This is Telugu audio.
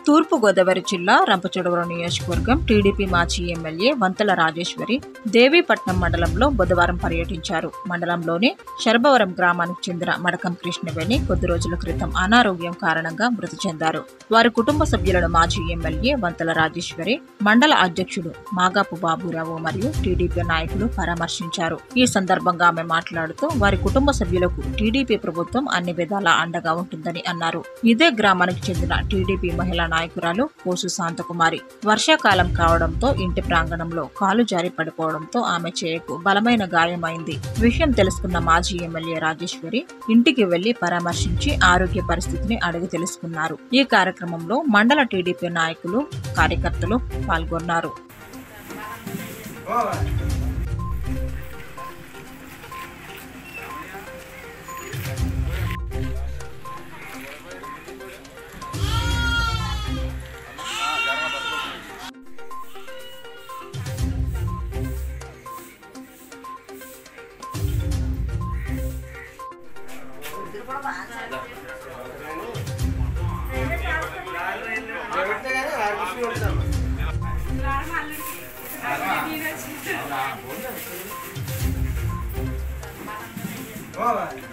తూర్పు గోదావరి జిల్లా రంపచోడవరం నియోజకవర్గం టీడీపీ మాజీ ఎమ్మెల్యే వంతల రాజేశ్వరి దేవీపట్నం మండలంలో బుధవారం పర్యటించారు మండలంలోని శరభవరం గ్రామానికి చెందిన మడకం కృష్ణవేణి కొద్ది రోజుల క్రితం అనారోగ్యం కారణంగా మృతి చెందారు వారి కుటుంబ సభ్యులను మాజీ ఎమ్మెల్యే వంతల రాజేశ్వరి మండల అధ్యక్షుడు మాగాపు బాబురావు మరియు టీడీపీ నాయకులు పరామర్శించారు ఈ సందర్భంగా ఆమె మాట్లాడుతూ వారి కుటుంబ సభ్యులకు టీడీపీ ప్రభుత్వం అన్ని విధాలా అండగా ఉంటుందని అన్నారు ఇదే గ్రామానికి చెందిన టీడీపీ మహిళా నాయకురాలు కోసు శాంతకుమారి వర్షాకాలం కావడంతో ఇంటి ప్రాంగణంలో కాలు జారి పడిపోవడంతో ఆమె చేయకు బలమైన గాయమైంది విషయం తెలుసుకున్న మాజీ ఎమ్మెల్యే రాజేశ్వరి ఇంటికి వెళ్లి పరామర్శించి ఆరోగ్య పరిస్థితిని అడిగి తెలుసుకున్నారు ఈ కార్యక్రమంలో మండల టీడీపీ నాయకులు కార్యకర్తలు పాల్గొన్నారు Oh,